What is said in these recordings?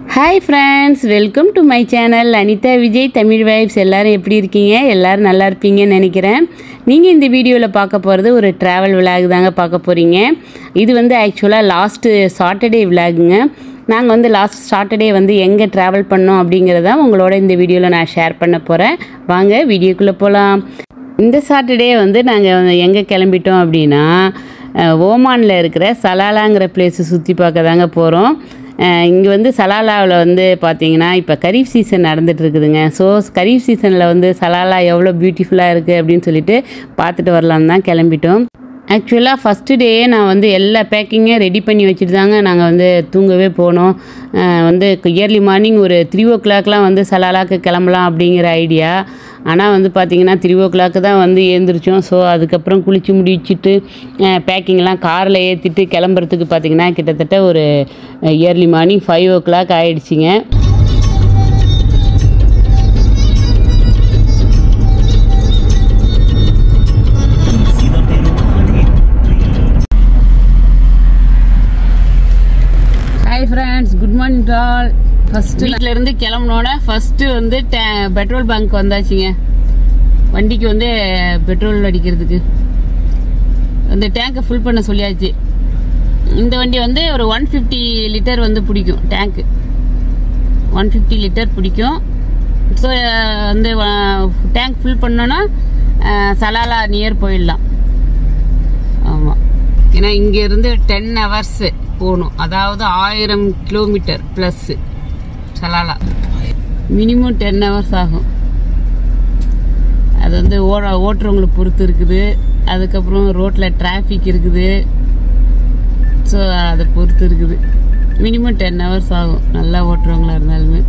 Hi friends welcome to my channel Anitha Vijay Tamil vibes எல்லாரும் எப்படி இருக்கீங்க எல்லாரும் நல்லா இருப்பீங்கன்னு நினைக்கிறேன் நீங்கள் இந்த வீடியோவில் பார்க்க போகிறது ஒரு ட்ராவல் விலாக் தாங்க பார்க்க போகிறீங்க இது வந்து ஆக்சுவலாக லாஸ்ட்டு சாட்டர்டே விலாகுங்க நாங்கள் வந்து லாஸ்ட் சாட்டர்டே வந்து எங்கே ட்ராவல் பண்ணோம் அப்படிங்கிறத உங்களோட இந்த வீடியோவில் நான் ஷேர் பண்ண போகிறேன் வாங்க வீடியோக்குள்ளே போகலாம் இந்த சாட்டர்டே வந்து நாங்கள் எங்கே கிளம்பிட்டோம் அப்படின்னா ஓமானில் இருக்கிற சலாலாங்கிற பிளேஸை சுற்றி பார்க்க தாங்க போகிறோம் இங்கே வந்து சலாலாவில் வந்து பார்த்தீங்கன்னா இப்போ கரீஃப் சீசன் நடந்துட்டு இருக்குதுங்க ஸோ கரீஃப் சீசனில் வந்து சலாலா எவ்வளோ பியூட்டிஃபுல்லாக இருக்குது அப்படின்னு சொல்லிட்டு பார்த்துட்டு வரலான்னு தான் கிளம்பிட்டோம் ஆக்சுவலாக ஃபஸ்ட்டு டேயே நான் வந்து எல்லா பேக்கிங்கும் ரெடி பண்ணி வச்சுட்டு தாங்க நாங்கள் வந்து தூங்கவே போனோம் அஹ் வந்து இயர்லி மார்னிங் ஒரு த்ரீ ஓ கிளாக்லாம் வந்து சலாலாக்கு கிளம்பலாம் அப்படிங்கிற ஐடியா ஆனால் வந்து பார்த்திங்கன்னா த்ரீ ஓ கிளாக்கு தான் வந்து எழுந்திரிச்சோம் ஸோ அதுக்கப்புறம் குளித்து முடிச்சுட்டு பேக்கிங்லாம் காரில் ஏற்றிட்டு கிளம்புறதுக்கு பார்த்திங்கன்னா கிட்டத்தட்ட ஒரு early morning five o'clock ஆகிடுச்சிங்க hi friends good morning to all first வீட்ல இருந்து கிளம்புனோட ஃபர்ஸ்ட் வந்து பெட்ரோல் பங்க் வந்தாச்சுங்க வண்டிக்கு வந்து பெட்ரோல் அடிக்கிறதுக்கு அந்த டேங்கை ஃபுல் பண்ண சொல்லியாச்சு இந்த வண்டி வந்து ஒரு ஒன் ஃபிஃப்டி லிட்டர் வந்து பிடிக்கும் டேங்க்கு ஒன் ஃபிஃப்டி லிட்டர் பிடிக்கும் ஸோ வந்து டேங்க் ஃபுல் பண்ணோன்னா அஹ், சலாலா நியர் போயிடலாம் ஆமாம் ஏன்னா இங்கேருந்து டென் ஹவர்ஸ் போகணும் அதாவது ஆயிரம் kilometre plus Salalah minimum ten hours ஆகும் அது வந்து ஓட ஓட்டுறவங்களை பொறுத்து இருக்குது அதுக்கப்புறம் ரோட்டில் டிராஃபிக் இருக்குது ஸோ அதை பொறுத்து இருக்குது மினிமம் டென் ஹவர்ஸ் ஆகும் நல்லா ஓட்டுறவங்களா இருந்தாலுமே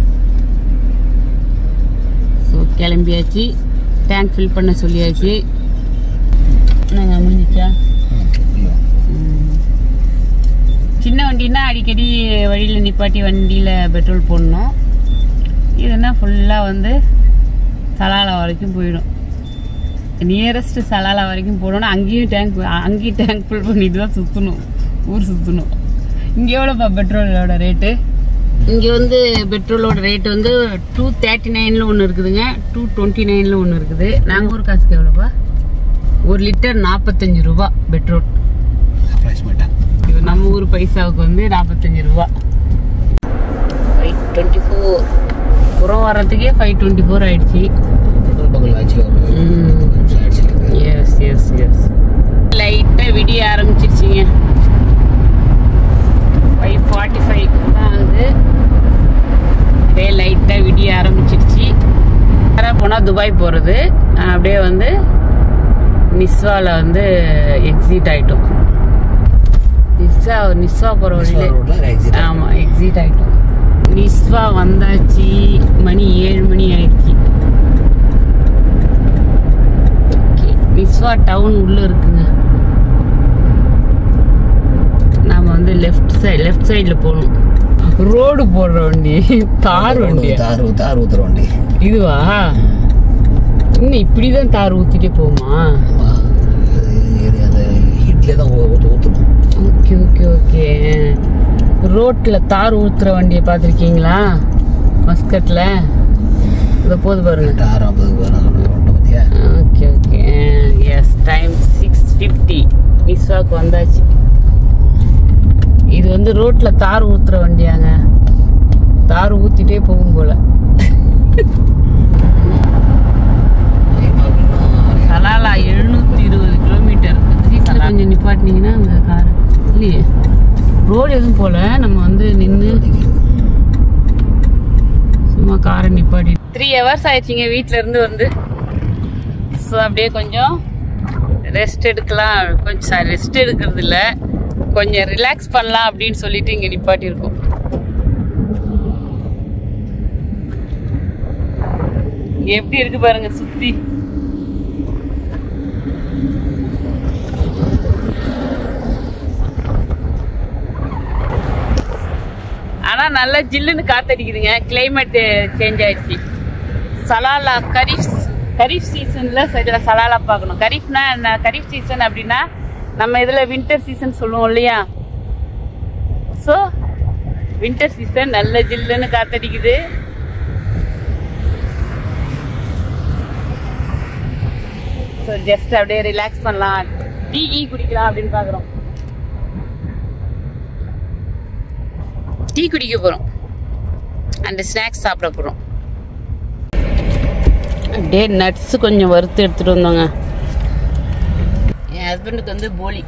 ஸோ கிளம்பியாச்சு டேங்க் ஃபில் பண்ண சொல்லியாச்சு நாங்கள் முடிஞ்சிச்சா ம். சின்ன வண்டின்னா அடிக்கடி வழியில் நிப்பாட்டி வண்டியில் பெட்ரோல் போடணும் இதுனா ஃபுல்லாக வந்து சலாலா வரைக்கும் போயிடும் நியரஸ்ட் சலாலா வரைக்கும் போடணும் அங்கேயும் டேங்க் அங்கேயும் டேங்க் ஃபுல் பண்ணிட்டு தான் சுற்றணும் ஊர் சுற்றணும் இங்கே எவ்வளோப்பா பெட்ரோலோட ரேட்டு இங்கே வந்து பெட்ரோலோட ரேட் வந்து டூ தேர்ட்டி நைனில் ஒன்று இருக்குதுங்க டூ டுவெண்ட்டி நைனில் ஒன்று இருக்குது நாங்கள் ஊர் காசுக்கு எவ்வளோப்பா ஒரு லிட்டர் நாற்பத்தஞ்சு ரூபா பெட்ரோல் அப்ராக்சிமேட்டாக இது நம்ம ஊர் பைசாவுக்கு வந்து நாற்பத்தஞ்சு ரூபா ஃபைவ் டுவெண்ட்டி ஃபோர் புறம் வர்றதுக்கே ஃபைவ் டுவெண்ட்டி ஃபோர் ஆயிடுச்சு பெட்ரோல் பங்கில் ஆச்சு ஒரு ம். பத்து நிமிஷம் ஆயிடுச்சு எனக்கு. எஸ் எஸ் எஸ் லைட்டாக விடிய ஆரம்பிச்சிருச்சிங்க ஃபைவ் ஃபார்ட்டி ஃபைவ் தான் ஆகுது அப்படியே லைட்டாக விடிய ஆரம்பிச்சிருச்சு நேராக போனால் துபாய் போகிறது அப்படியே வந்து நிஸ்வாவில் வந்து எக்ஸிட் ஆகிட்டோம் நிஸ்வா நிஸ்வா போகிற நிஸ்வா வழியில ரோட்ல ஒரு exit ஆமா எக்ஸிட் ஆயிட்டோம் நிஸ்வா வந்தாச்சு மணி ஏழு மணி ஆயிடுச்சு Okay, நிஸ்வா டவுன் உள்ள இருக்குங்க நாம வந்து லெஃப்ட் சைடு லெஃப்ட் சைடுல போகணும் ரோடு போடுற வண்டி தார் வண்டியா தார் ஊ- தார் ஊத்துற வண்டி இதுவா இன்னும் இப்படிதான் தார் ஊத்திட்டே போகுமா ஆமா. அது இது அந்த ஹீட்லேயே தான் ஊ- ஊத்து ஊற்றணும் ஓகே ஓகே ஓகே ரோட்ல தார் ஊத்துற வண்டியை பார்த்துருக்கீங்களா மஸ்கட்ல இதை போது பாருங்க ஆறு ஐம்பதுக்கு வரும் பார்த்தியா okay okay yes time six fifty நிஸ்வாக்கு வந்தாச்சு இது வந்து ரோட்ல தார் ஊத்துற வண்டியாங்க தார் ஊத்திட்டே போகும் போல சலாலா எழுநூத்தி இருபது கிலோமீட்டர் கொஞ்சம் நிப்பாட்டினீங்கன்னா அந்த கார் இல்லையே ரோடு எதுவும் போல நம்ம வந்து நின்று சும்மா காரை நிப்பாட்டி த்ரீ ஹவர்ஸ் ஆயிடுச்சிங்க வீட்ல இருந்து வந்து ஸோ அப்படியே கொஞ்சம் ரெஸ்ட் எடுக்கலாம் கொஞ்சம் சாரி ரெஸ்ட் எடுக்கிறது இல்லை கொஞ்சம் ரிலாக்ஸ் பண்ணலாம் அப்படின்னு சொல்லிட்டு இங்கே நிப்பாட்டியிருக்கோம் இங்க எப்படி இருக்கு பாருங்க சுத்தி ஆனா நல்லா ஜில்லுன்னு காத்தடிக்குதுங்க கிளைமேட் சேஞ்ச் ஆயிடுச்சு சலாலா கரீஃப் கரீஃப் சீசன்ல சரியா சலாலா பார்க்கணும் கரீஃப்னா என்ன கரீஃப் சீசன் அப்படின்னா நம்ம இதுல வின்டர் சீசன் சொல்லுவோம் இல்லையா ஸோ வின்டர் சீசன் நல்ல ஜில்லுன்னு காத்தடிக்குது ஸோ ஜஸ்ட் அப்படியே ரிலாக்ஸ் பண்ணலாம் டீ ஈ குடிக்கலாம் அப்படின்னு பார்க்குறோம் டீ குடிக்க போகிறோம் அண்ட் ஸ்நாக்ஸ் சாப்பிட போகிறோம் அப்படியே நட்ஸ் கொஞ்சம் வறுத்து எடுத்துகிட்டு வந்தோங்க என் ஹஸ்பண்டுக்கு வந்து போலி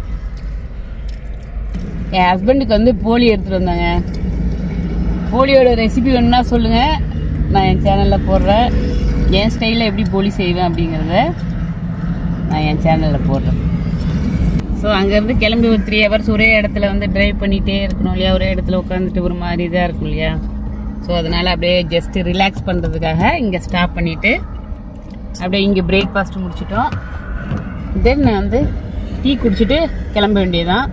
என் ஹஸ்பண்டுக்கு வந்து போலி எடுத்துகிட்டு வந்தாங்க போலியோட ரெசிபி வேணும்னா சொல்லுங்கள் நான் என் சேனலில் போடுறேன் என் ஸ்டைலில் எப்படி போலி செய்வேன் அப்படிங்கிறத நான் என் சேனலில் போடுறேன் ஸோ அங்கேருந்து கிளம்பி ஒரு த்ரீ ஹவர்ஸ் ஒரே இடத்துல வந்து டிரைவ் பண்ணிகிட்டே இருக்கணும் இல்லையா ஒரே இடத்துல உட்காந்துட்டு ஒரு மாதிரி இதாக இருக்கும் இல்லையா ஸோ அதனால் அப்படியே ஜஸ்ட் ரிலாக்ஸ் பண்ணுறதுக்காக இங்கே ஸ்டாப் பண்ணிவிட்டு அப்படியே இங்கே பிரேக்ஃபாஸ்ட் முடிச்சிட்டோம் தென் வந்து டீ குடிச்சிட்டு கிளம்ப வேண்டியதான்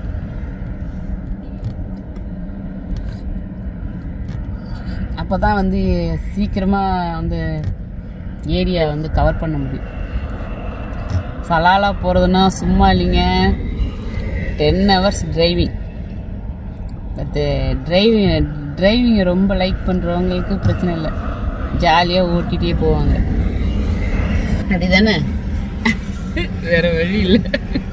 அப்போ தான் வந்து சீக்கிரமாக வந்து ஏரியா வந்து கவர் பண்ண முடியும் சலாலா போகிறதுனா சும்மா இல்லைங்க டென் ஹவர்ஸ் டிரைவிங் பட்டு டிரைவிங் டிரைவிங் ரொம்ப லைக் பண்ணுறவங்களுக்கு பிரச்சனை இல்லை ஜாலியாக ஓட்டிகிட்டே போவாங்க அப்படி தானே வேற வழி இல்லை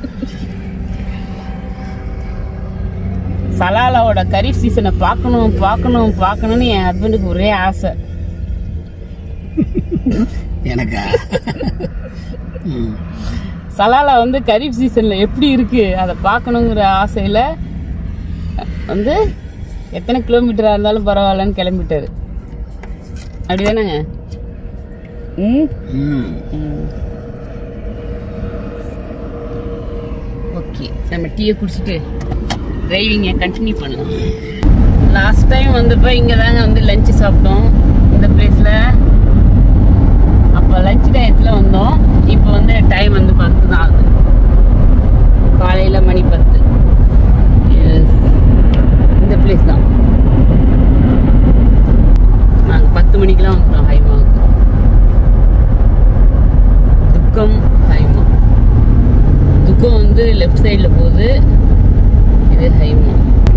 சலாலாவோட கரீஃப் சீசனை பார்க்கணும் பார்க்கணும் பார்க்கணும்னு என் ஹஸ்பண்டுக்கு ஒரே ஆசை எனக்கா ம். சலாலா வந்து கரீஃப் சீசனில் எப்படி இருக்கு அதை பார்க்கணுங்கிற ஆசையில் வந்து எத்தனை கிலோமீட்டராக இருந்தாலும் பரவாயில்லன்னு கிளம்பிட்டாரு அப்படிதானேங்க ம் ம். ஓகே நம்ம டீயை குடிச்சிட்டு டிரைவிங்கை கண்டினியூ பண்ணலாம் லாஸ்ட் டைம் வந்தப்போ இங்கே தாங்க வந்து லஞ்சு சாப்பிட்டோம் இந்த பிளேஸில் அப்போ லஞ்ச் டயத்தில் வந்தோம் இப்போ வந்து டைம் வந்து பத்து தான் ஆகுது காலையில் மணி பத்து Yes. இந்த பிளேஸ் தான் நாங்கள் பத்து மணிக்கெலாம் வந்துட்டோம் ஹைமாவுக்கு துக்கம் ஹைமா துக்கம் வந்து லெஃப்ட் சைடில் போகுது இது ஹைமா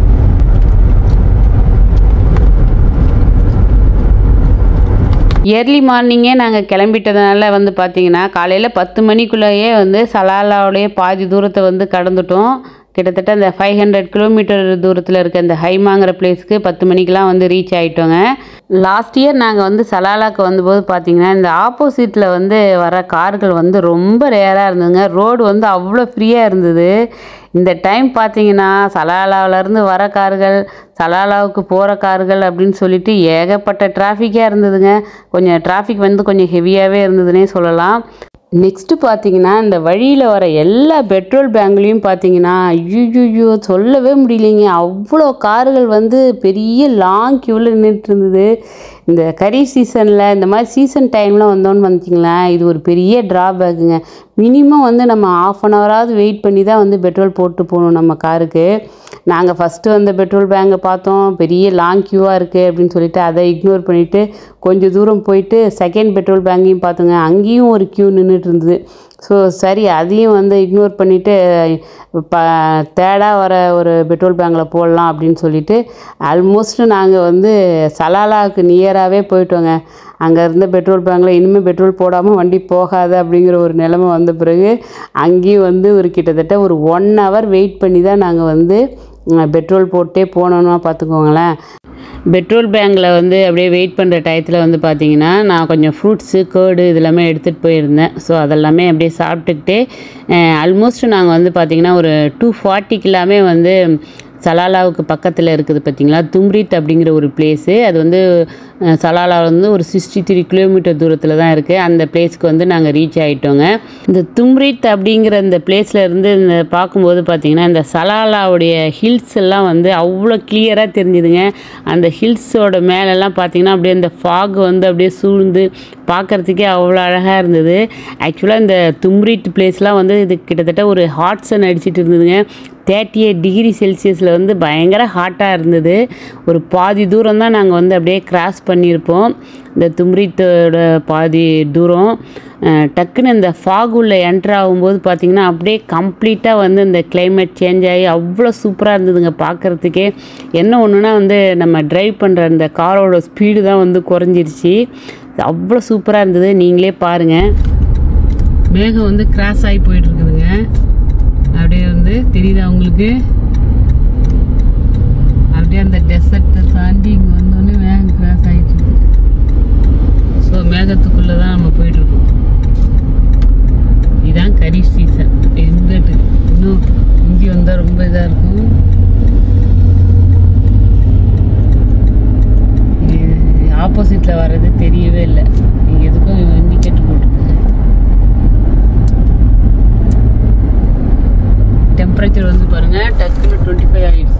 ஏர்லி மார்னிங்கே நாங்கள் கிளம்பிட்டதுனால வந்து பார்த்தீங்கன்னா காலையில் பத்து மணிக்குள்ளேயே வந்து சலாலாவுடைய பாதி தூரத்தை வந்து கடந்துட்டோம் கிட்டத்தட்ட அந்த ஃபைவ் ஹண்ட்ரட் கிலோமீட்டர் தூரத்தில் இருக்க இந்த ஹைமாங்கிற பிளேஸ்க்கு பத்து மணிக்கெலாம் வந்து ரீச் ஆகிட்டோங்க லாஸ்ட் இயர் நாங்கள் வந்து சலாலாக்கு வந்தபோது பார்த்தீங்கன்னா இந்த ஆப்போசிட்டில் வந்து வர கார்கள் வந்து ரொம்ப ரேராக இருந்ததுங்க ரோடு வந்து அவ்வளோ ஃப்ரீயாக இருந்தது இந்த டைம் பார்த்தீங்கன்னா சலாலாவிலேருந்து வர கார்கள் சலாலாவுக்கு போகிற கார்கள் அப்படின்னு சொல்லிட்டு ஏகப்பட்ட டிராஃபிக்காக இருந்ததுங்க கொஞ்சம் டிராஃபிக் வந்து கொஞ்சம் ஹெவியாகவே இருந்ததுன்னே சொல்லலாம் நெக்ஸ்ட்டு பார்த்தீங்கன்னா இந்த வழியில் வர எல்லா பெட்ரோல் பேங்க்லேயும் பார்த்தீங்கன்னா ஐயோ சொல்லவே முடியலைங்க அவ்வளோ கார்கள் வந்து பெரிய லாங் க்யூவில் நின்றுட்டு இருந்தது இந்த கரீஃப் சீசனில் இந்த மாதிரி சீசன் டைமில் வந்தோன்னு வந்துச்சிங்களேன் இது ஒரு பெரிய ட்ராபேக்குங்க மினிமம் வந்து நம்ம ஆஃப் அன் ஹவராவது வெயிட் பண்ணி தான் வந்து பெட்ரோல் போட்டு போகணும் நம்ம காருக்கு நாங்கள் ஃபஸ்ட்டு வந்த பெட்ரோல் பேங்கை பார்த்தோம் பெரிய லாங் க்யூவாக இருக்குது அப்படின்னு சொல்லிட்டு அதை இக்னோர் பண்ணிவிட்டு கொஞ்சம் தூரம் போயிட்டு செகண்ட் பெட்ரோல் பேங்கையும் பார்த்தோங்க அங்கேயும் ஒரு க்யூ நின்றுட்டு இருந்தது ஸோ சரி அதையும் வந்து இக்னோர் பண்ணிவிட்டு ப தேர்டாக வர ஒரு பெட்ரோல் பேங்கில் போடலாம் அப்படின்னு சொல்லிட்டு ஆல்மோஸ்ட் நாங்கள் வந்து சலாலாவுக்கு நியராகவே போயிட்டோங்க அங்கே இருந்த பெட்ரோல் பேங்கில் இனிமேல் பெட்ரோல் போடாமல் வண்டி போகாது அப்படிங்கிற ஒரு நிலைமை வந்த பிறகு அங்கேயும் வந்து ஒரு கிட்டத்தட்ட ஒரு ஒன் ஹவர் வெயிட் பண்ணி தான் நாங்கள் வந்து பெட்ரோல் போட்டே போனோன்னா பார்த்துக்கோங்களேன் பெட்ரோல் பேங்கில் வந்து அப்படியே வெயிட் பண்ணுற டயத்தில் வந்து பார்த்தீங்கன்னா நான் கொஞ்சம் ஃப்ரூட்ஸு கேர்டு இதெல்லாமே எடுத்துகிட்டு போயிருந்தேன் ஸோ அதெல்லாமே அப்படியே சாப்பிட்டுக்கிட்டே ஆல்மோஸ்ட் நாங்கள் வந்து பார்த்திங்கன்னா ஒரு டூ ஃபார்ட்டிக்கெல்லாமே வந்து சலாலாவுக்கு பக்கத்தில் இருக்குது பார்த்தீங்களா தும்ரித் அப்படிங்கிற ஒரு பிளேஸு அது வந்து அஹ், சலாலா வந்து ஒரு சிக்ஸ்டி த்ரீ கிலோமீட்டர் தூரத்தில் தான் இருக்குது அந்த பிளேஸ்க்கு வந்து நாங்கள் ரீச் ஆகிட்டோங்க இந்த தும்ரித் அப்படிங்கிற இந்த பிளேஸில் இருந்து இந்த பார்க்கும்போது பார்த்தீங்கன்னா இந்த சலாலாவுடைய ஹில்ஸ் எல்லாம் வந்து அவ்வளோ கிளியராக தெரிஞ்சுதுங்க அந்த ஹில்ஸோட மேலெல்லாம் பார்த்தீங்கன்னா அப்படியே இந்த ஃபாக் வந்து அப்படியே சூழ்ந்து பார்க்கறதுக்கே அவ்வளோ அழகாக இருந்தது ஆக்சுவலாக இந்த தும்ரித் பிளேஸ்லாம் வந்து இது கிட்டத்தட்ட ஒரு ஹாட் சன் அடிச்சிட்டு இருந்ததுங்க தேர்ட்டி எயிட் டிகிரி செல்சியஸில் வந்து பயங்கர ஹாட்டாக இருந்தது ஒரு பாதி தூரம் தான் நாங்கள் வந்து அப்படியே கிராஸ் பண்ணியிருப்போம் இந்த தும்ரித்தோட பாதி தூரம் அஹ், டக்குன்னு இந்த ஃபாக் உள்ள என்ட்ரு ஆகும்போது பார்த்திங்கன்னா அப்படியே கம்ப்ளீட்டாக வந்து இந்த climate சேஞ்ச் ஆகி அவ்வளோ சூப்பராக இருந்ததுங்க பார்க்குறதுக்கே என்ன ஒன்றுனா வந்து நம்ம டிரைவ் பண்ணுற அந்த காரோட ஸ்பீடு தான் வந்து குறைஞ்சிருச்சு அவ்வளோ சூப்பராக இருந்தது நீங்களே பாருங்கள் மேகம் வந்து கிராஸ் ஆகி போயிட்டு இருக்குதுங்க அப்படியே வந்து தெரியுதா உங்களுக்கு அப்படியே அந்த டெசர்ட்டை தாண்டி இங்கே வந்தோடனே மேகம் கிராஸ் ஆகிட்டு இருக்கு ஸோ மேகத்துக்குள்ளே தான் நம்ம போயிட்டு இருக்கோம் இதுதான் கரீஃப் சீசன் எங்கிட்டு இன்னும் இங்கே வந்தால் ரொம்ப இதாக இருக்கும் ஆப்போசிட்டில் வர்றது தெரியவே இல்லை நீங்கள் எதுக்கும் இண்டிகேட்டர் போட்டுருக்குங்க டெம்பரேச்சர் வந்து பாருங்க டக்குன்னு டுவெண்ட்டி ஃபைவ் ஆயிடுச்சு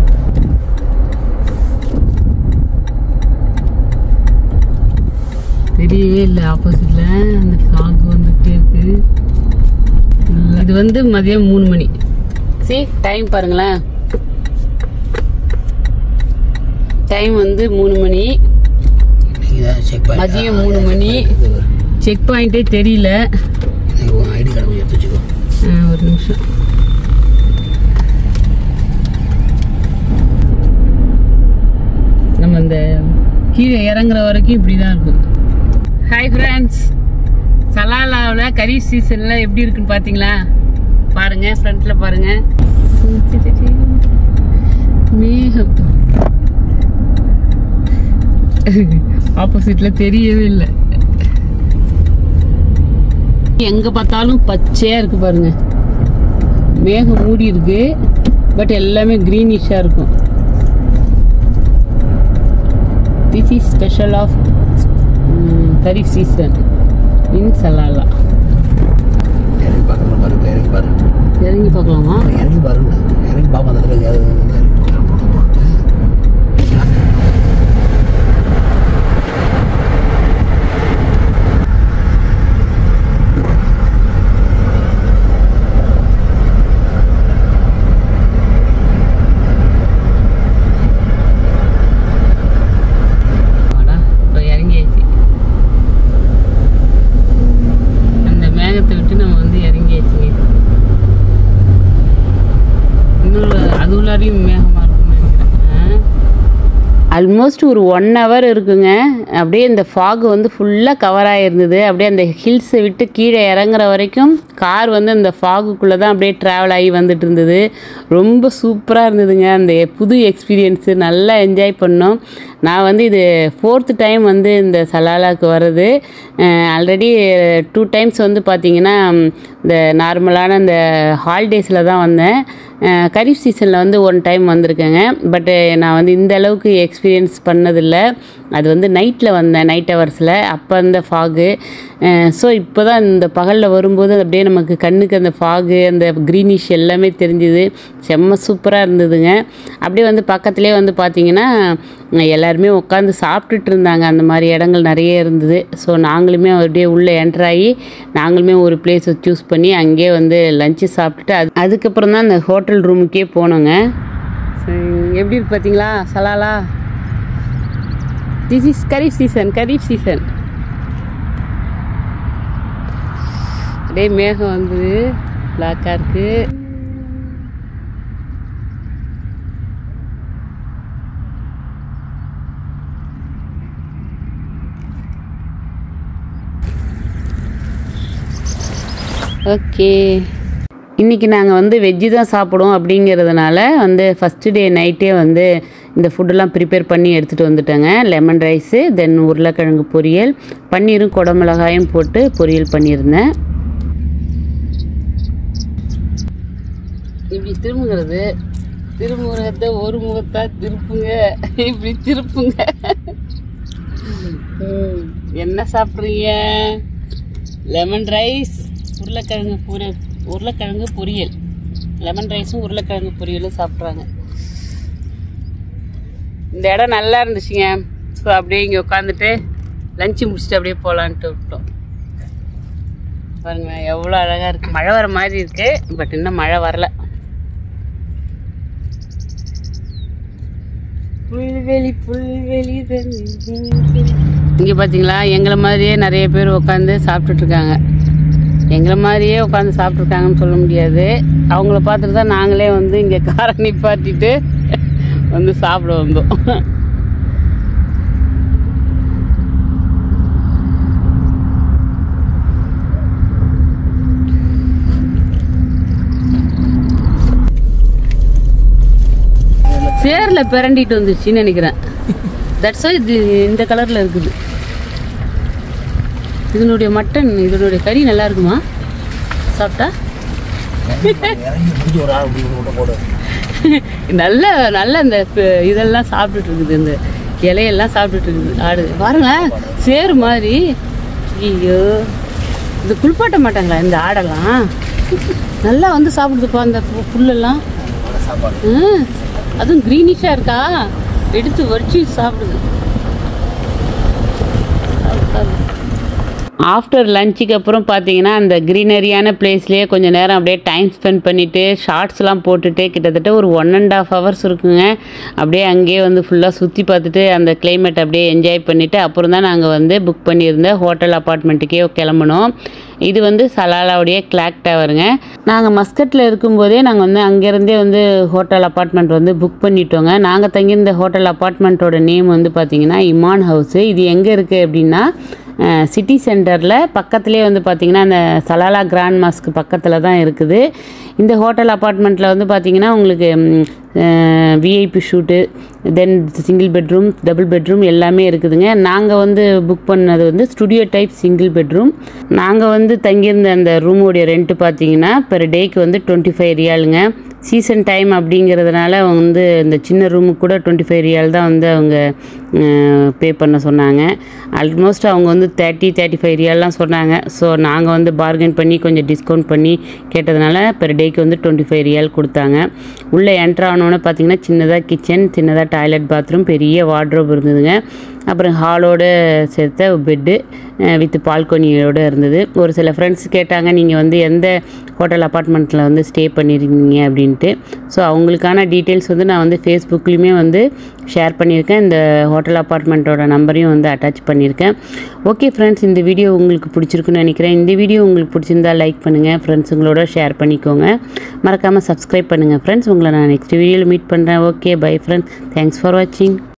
தெரியவே இல்லை ஆப்போசிட்ல அந்த ஃபாக் வந்துட்டே இருக்கு இது வந்து மதியம் மூணு மணி சி டைம் பாருங்களேன் டைம் வந்து மூணு மணி நீங்கள் தான் செக் பண்ணி மதியம் மூணு மணி செக் பாயிண்டே தெரியல ஐடி கார்டு கொஞ்சம் எடுத்து வச்சுக்கோ ஆ, ஒரு நிமிஷம் நம்ம இந்த கீழே இறங்குற வரைக்கும் இப்படி தான் இருக்கும் ஹாய் ஃப்ரெண்ட்ஸ் சலாலாவில் கரீஃப் சீசனில் எப்படி இருக்குன்னு பார்த்தீங்களா பாருங்க ஃப்ரண்ட்டில் பாருங்க மேகம் ஆப்போசிட்டில் தெரியவே இல்லை எங்க பார்த்தாலும் பச்சையா இருக்கு பாருங்க மேகம் மூடி இருக்கு பட் எல்லாமே கிரீனிஷா இருக்கும் this is special of Khareef season in Salalah இறங்கி பார்க்கலாம் பாரு இப்போ இறங்கி பாரு இறங்கி பார்க்கலாமா இறங்கி பாருங்க இறங்கி பார்ப்போம் அந்த இடத்துல எங்கேயாவது இருந்தா இருக்கு. வாடா இப்போ இறங்கியாச்சு அந்த மேகத்தை விட்டு நம்ம வந்து இறங்கியாச்சுங்க இன்னொரு அது உள்ளாரையும் மேகமாக இருக்கும்னு நினைக்கிறேன் ஆல்மோஸ்ட் ஒரு ஒன் ஹவர் இருக்குங்க அப்படியே இந்த ஃபாக் வந்து ஃபுல்லாக கவர் ஆகிருந்தது அப்படியே அந்த ஹில்ஸை விட்டு கீழே இறங்குற வரைக்கும் கார் வந்து அந்த ஃபாகுக்குள்ளே தான் அப்படியே ட்ராவல் ஆகி வந்துட்டு இருந்தது ரொம்ப சூப்பராக இருந்ததுங்க அந்த புது எக்ஸ்பீரியன்ஸு நல்லா என்ஜாய் பண்ணோம் நான் வந்து இது ஃபோர்த்து டைம் வந்து இந்த சலாலாக்கு வர்றது ஆல்ரெடி டூ டைம்ஸ் வந்து பார்த்திங்கன்னா இந்த நார்மலான இந்த ஹாலிடேஸில் தான் வந்தேன் கரீஃப் சீசனில் வந்து ஒன் டைம் வந்திருக்கேங்க பட்டு நான் வந்து இந்த அளவுக்கு எக்ஸ்பீரியன்ஸ் பண்ணதில்லை அது வந்து நைட்டில் வந்தேன் நைட் ஹவர்ஸில் அப்போ அந்த ஃபாகு ஸோ இப்போ தான் இந்த பகலில் வரும்போது அப்படியே நமக்கு கண்ணுக்கு அந்த ஃபாகு அந்த க்ரீனிஷ் எல்லாமே தெரிஞ்சுது செம்ம சூப்பராக இருந்ததுங்க அப்படியே வந்து பக்கத்துலேயே வந்து பார்த்திங்கன்னா எல்லாருமே உட்காந்து சாப்பிட்டுட்டு இருந்தாங்க அந்த மாதிரி இடங்கள் நிறைய இருந்தது ஸோ நாங்களுமே அப்படியே உள்ளே என்டர் ஆகி நாங்களுமே ஒரு பிளேஸை சூஸ் பண்ணி அங்கேயே வந்து லஞ்சு சாப்பிட்டுட்டு அது அதுக்கப்புறம் தான் அந்த ஹோட்டல் ரூமுக்கே போனோங்க சரி, எப்படி இருக்கு பார்த்தீங்களா Salalah this is Khareef season Khareef season அப்படியே மேகம் வந்து பிளாக்காக இருக்குது ஓகே இன்றைக்கி நாங்கள் வந்து வெஜ்ஜு தான் சாப்பிடுவோம் அப்படிங்கிறதுனால வந்து ஃபஸ்ட்டு டே நைட்டே வந்து இந்த ஃபுட்டெல்லாம் ப்ரிப்பேர் பண்ணி எடுத்துகிட்டு வந்துட்டேங்க லெமன் ரைஸு தென் உருளைக்கிழங்கு பொரியல் பன்னீரும் குடமிளகாயும் போட்டு பொரியல் பண்ணியிருந்தேன் இப்படி திரும்புகிறது திரும்புகிறத ஒரு முகத்தா திருப்புங்க இப்படி திருப்புங்க ம், என்ன சாப்பிட்றீங்க லெமன் ரைஸ் உருளைக்கிழங்கு பொரியல் உருளைக்கிழங்கு பொரியல் லெமன் ரைஸும் உருளைக்கிழங்கு பொரியலும் சாப்பிட்றாங்க இந்த இடம் நல்லா இருந்துச்சுங்க ஸோ அப்படியே இங்கே உட்காந்துட்டு லஞ்சு முடிச்சுட்டு அப்படியே போகலான்ட்டு விட்டோம் பாருங்க எவ்வளோ அழகாக இருக்குது மழை வர மாதிரி இருக்குது பட் இன்னும் மழை வரல புல்வெளி புல்வெளி இங்கே பார்த்தீங்களா எங்களை மாதிரியே நிறைய பேர் உட்காந்து சாப்பிட்டுட்டு இருக்காங்க எங்களை மாதிரியே உட்காந்து சாப்பிட்ருக்காங்கன்னு சொல்ல முடியாது அவங்கள பார்த்துட்டு தான் நாங்களே வந்து இங்கே காரை நிப்பாட்டிட்டு வந்து சாப்பிட வந்தோம் சேர்ல பிறண்டிட்டு வந்துச்சுன்னு நினைக்கிறேன் தட்ஸ் இது இந்த கலர்ல இருக்குது இதனுடைய மட்டன் இதனுடைய கறி நல்லா இருக்குமா சாப்பிட்டா இறங்கி முடிஞ்சு ஒரு ஆள் இப்படி விட்டு போடு நல்ல நல்ல இந்த ப- இதெல்லாம் சாப்பிட்டுட்டு இருக்குது இந்த இலையெல்லாம் சாப்பிட்டுட்டு இருக்குது ஆடு பாருங்களேன் சேரு மாதிரி ஐயோ இது குளிப்பாட்ட மாட்டாங்களா இந்த ஆடெல்லாம் நல்லா வந்து சாப்பிடுதுப்பா அந்த பு- புல்லெல்லாம் நல்ல சாப்பாடு ம், அதுவும் க்ரீனிஷாக இருக்கா எடுத்து வச்சு சாப்பிடுது ஆஃப்டர் லஞ்சுக்கு அப்புறம் பார்த்தீங்கன்னா அந்த க்ரீனரியான பிளேஸ்லேயே கொஞ்சம் நேரம் அப்படியே டைம் ஸ்பெண்ட் பண்ணிவிட்டு ஷார்ட்ஸ்லாம் போட்டுட்டு கிட்டத்தட்ட ஒரு ஒன் அண்ட் ஆஃப் ஹவர்ஸ் இருக்குங்க அப்படியே அங்கேயே வந்து ஃபுல்லாக சுற்றி பார்த்துட்டு அந்த climate அப்படியே என்ஜாய் பண்ணிவிட்டு அப்புறம் தான் நாங்கள் வந்து புக் பண்ணியிருந்த ஹோட்டல் அப்பார்ட்மெண்ட்டுக்கே கிளம்புனோம் இது வந்து சலாலாவுடைய கிளாக் டவருங்க நாங்கள் மஸ்கட்டில் இருக்கும்போதே நாங்கள் வந்து அங்கேருந்தே வந்து ஹோட்டல் அப்பார்ட்மெண்ட் வந்து புக் பண்ணிட்டோங்க நாங்கள் தங்கியிருந்த ஹோட்டல் அப்பார்ட்மெண்ட்டோட நேம் வந்து பார்த்தீங்கன்னா இமான் ஹவுஸு இது எங்கே இருக்குது அப்படின்னா சிட்டி சென்டரில் பக்கத்துலேயே வந்து பார்த்திங்கன்னா அந்த சலாலா கிராண்ட் மாஸ்க்கு பக்கத்தில் தான் இருக்குது இந்த ஹோட்டல் அப்பார்ட்மெண்ட்டில் வந்து பார்த்திங்கன்னா உங்களுக்கு VIP suite then single bedroom double bedroom எல்லாமே இருக்குதுங்க நாங்கள் வந்து புக் பண்ணது வந்து ஸ்டுடியோ டைப் சிங்கிள் பெட்ரூம் நாங்கள் வந்து தங்கியிருந்த அந்த ரூமோடைய ரெண்ட்டு பார்த்தீங்கன்னா பெர் டேக்கு வந்து டுவெண்ட்டி ஃபைவ் ரியாலுங்க சீசன் டைம் அப்படிங்கிறதுனால அவங்க வந்து இந்த சின்ன ரூமுக்கு கூட டுவெண்ட்டி ஃபைவ் ரியால் தான் வந்து அவங்க பே பண்ண சொன்னாங்க ஆல்மோஸ்ட் அவங்க வந்து தேர்ட்டி தேர்ட்டி ஃபைவ் ரியால்லாம் சொன்னாங்க ஸோ நாங்கள் வந்து பார்கெயின் பண்ணி கொஞ்சம் டிஸ்கவுண்ட் பண்ணி கேட்டதுனால பெர் டேக்கு வந்து டுவெண்ட்டி ஃபைவ் ரியால் கொடுத்தாங்க உள்ளே என்ட்ரு ஆனோன்னே பார்த்தீங்கன்னா சின்னதாக கிச்சன் சின்னதாக டாய்லெட் பாத்ரூம் பெரிய வார்ட்ரோப் இருந்ததுங்க அப்புறம் ஹாலோடு சேர்த்த பெட்டு வித் பால்கனியோடு இருந்தது ஒரு சில ஃப்ரெண்ட்ஸ் கேட்டாங்க நீங்கள் வந்து எந்த ஹோட்டல் அப்பார்ட்மெண்ட்டில் வந்து ஸ்டே பண்ணியிருக்கீங்க அப்படின்ட்டு ஸோ அவங்களுக்கான டீட்டெயில்ஸ் வந்து நான் வந்து ஃபேஸ்புக்லேயுமே வந்து ஷேர் பண்ணியிருக்கேன் இந்த ஹோட்டல் அப்பார்ட்மெண்ட்டோட நம்பரையும் வந்து அட்டாச் பண்ணியிருக்கேன் ஓகே ஃப்ரெண்ட்ஸ் இந்த வீடியோ உங்களுக்கு பிடிச்சிருக்குன்னு நினைக்கிறேன் இந்த வீடியோ உங்களுக்கு பிடிச்சிருந்தா லைக் பண்ணுங்கள் ஃப்ரெண்ட்ஸுங்களோட ஷேர் பண்ணிக்கோங்க மறக்காமல் சப்ஸ்கிரைப் பண்ணுங்கள் ஃப்ரெண்ட்ஸ் உங்களை நான் நெக்ஸ்ட் வீடியோவில் மீட் பண்ணுறேன் okay bye friends thanks for வாட்சிங்